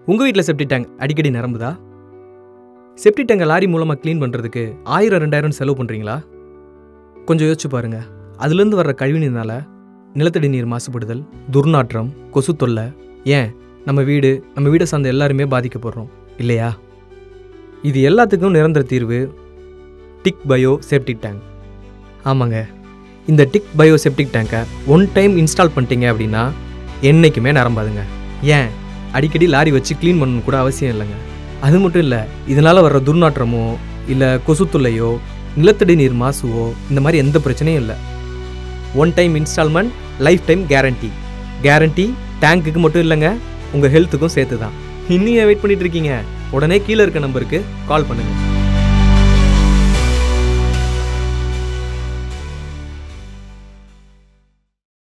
உங்கள் வீட்டில் செப்டி டேங்க் அடிக்கடி நிரம்புதா செப்டி டேங்கை லாரி மூலமாக க்ளீன் பண்ணுறதுக்கு ஆயிரம் ரெண்டாயிரம் செலவு பண்ணுறீங்களா கொஞ்சம் யோசிச்சு பாருங்க அதுலேருந்து வர்ற கழிவுநீர்னால நிலத்தடி நீர் மாசுபடுதல் துர்நாற்றம் கொசு தொல்லை ஏன் நம்ம வீடு நம்ம வீடை சார்ந்த எல்லாருமே பாதிக்கப்படுறோம் இல்லையா இது எல்லாத்துக்கும் நிரந்தர தீர்வு டிக் பயோ செப்டிக் டேங்க் ஆமாங்க இந்த டிக் பயோ செப்டிக் டேங்கை ஒன் டைம் இன்ஸ்டால் பண்ணிட்டீங்க அப்படின்னா என்றைக்குமே நிரம்பாதுங்க ஏன் அடிக்கடி லாரி வச்சு க்ளீன் பண்ணணும் கூட அவசியம் இல்லைங்க அது மட்டும் இல்லை இதனால் வர்ற துர்நாற்றமோ இல்லை கொசு தொல்லையோ நிலத்தடி நீர் மாசுவோ இந்த மாதிரி எந்த பிரச்சனையும் இல்லை one time installment lifetime guarantee guarantee டேங்க்குக்கு மட்டும் இல்லைங்க உங்கள் ஹெல்த்துக்கும் சேர்த்து தான் இன்னும் வெயிட் பண்ணிட்டு இருக்கீங்க உடனே கீழே இருக்க நம்பருக்கு கால் பண்ணுங்கள்